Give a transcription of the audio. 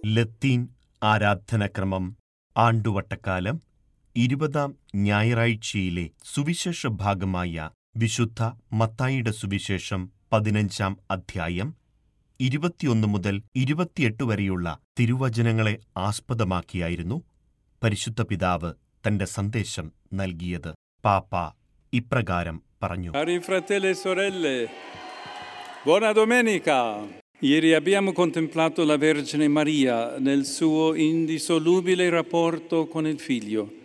ലത്തീൻ ആരാധനക്രമം ആണ്ടുവട്ടക്കാലം ഇരുപതാം ഞായറാഴ്ചയിലെ സുവിശേഷ ഭാഗമായ വിശുദ്ധ മത്തായിയുടെ സുവിശേഷം പതിനഞ്ചാം അധ്യായം ഇരുപത്തിയൊന്ന് മുതൽ ഇരുപത്തിയെട്ട് വരെയുള്ള തിരുവചനങ്ങളെ ആസ്പദമാക്കിയായിരുന്നു പരിശുദ്ധ പിതാവ് തന്റെ സന്ദേശം നൽകിയത് പാപ്പ ഇപ്രകാരം പറഞ്ഞു Cari fratelli e sorelle, buona domenica! Ieri abbiamo contemplato la Vergine Maria nel suo indissolubile rapporto con il Figlio.